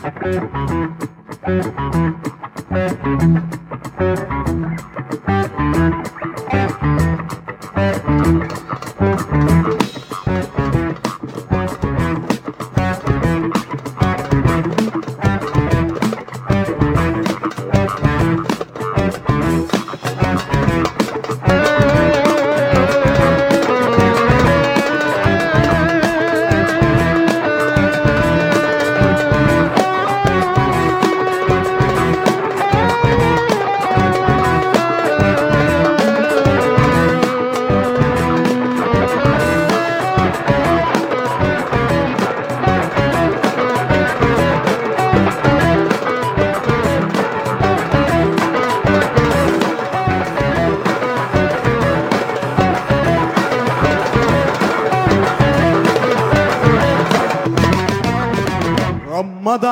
غمض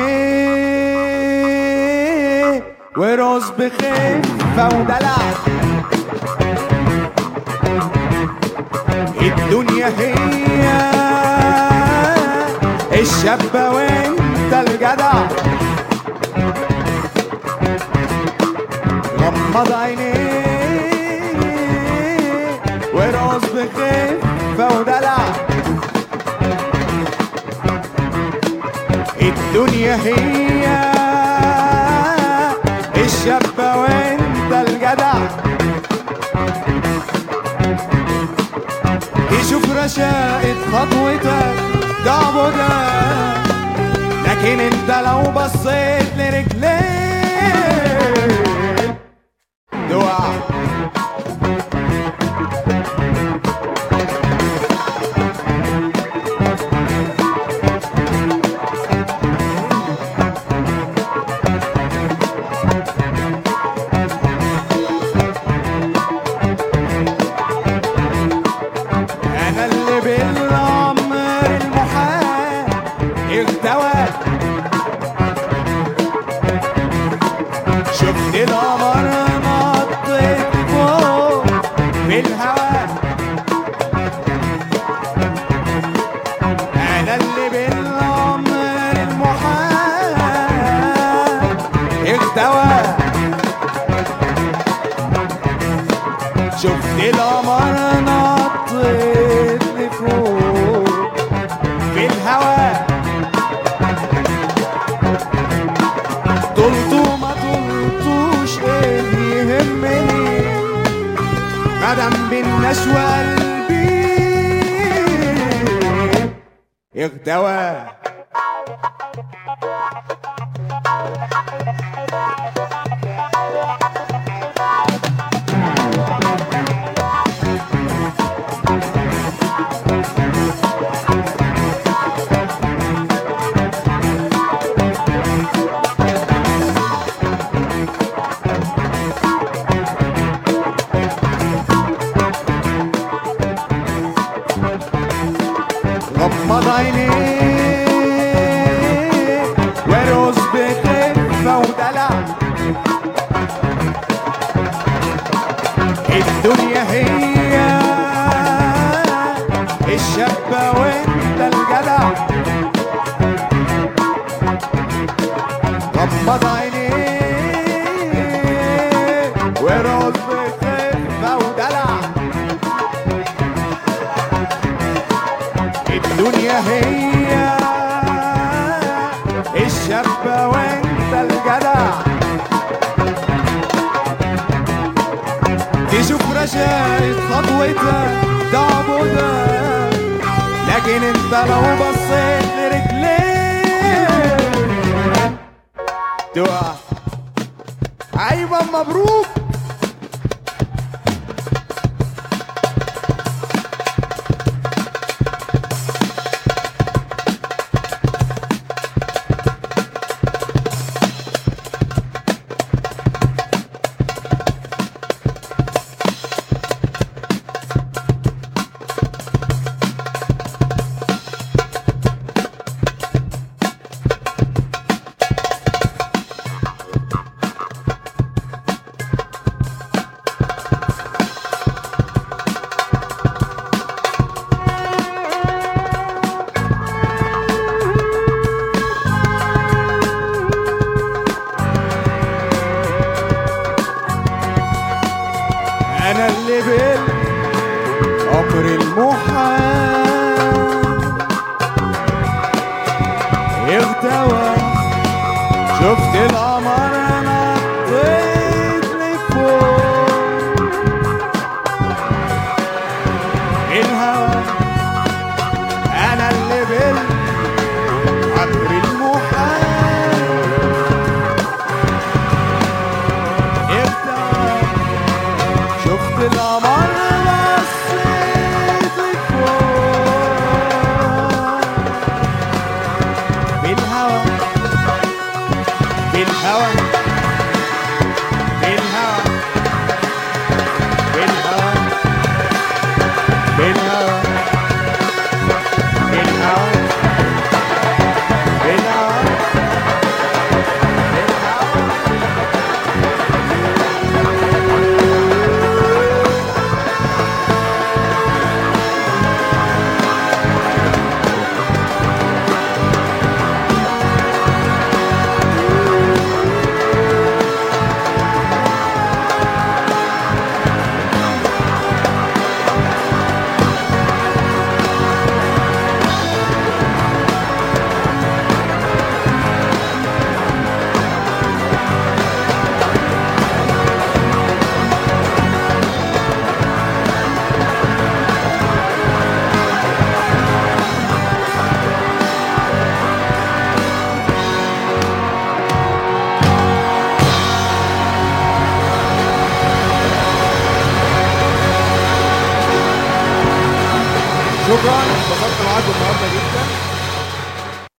عينيه ورقص بخفة ودلع الدنيا هي الشابة وانت الجدع غمض عينيه ورقص بخفة ودلع الدنيا هي الشابة وانت الجدع يشوف رشاقة خطوتك تعبدك لكن انت لو بصيت لرجليك تقع انا اللي بالامر المحال اغتوى شفت القمر نطت فوق في الهوا انا اللي بالامر المحال اغتوى شفت القمر نطت لفوق في الهوا طلتوا ما طلتوش ايه يهمني مدام بالنشوة قلبي اغتوى غمض عينيه وارقص بخفة ودلع الدنيا هي الشابة وانت الجدع غمض عينيه وارقص بخفة ودلع الدنيا هي الشابة وانت الجدع تشوف رشاقة خطوتك تعبدك لكن انت لو بصيت لرجليك تقع ايوه مبروك عبر المحال اغتوى شفت القمر نطيت لفوق الهوى انا اللي بال عبر المحال اغتوى شفت القمر بصيت لفوق بالهوى بالهوى بالهوى بالهوى بالهوى بالهوى بالهوى شكرا انبسطت معاكم النهارده جدا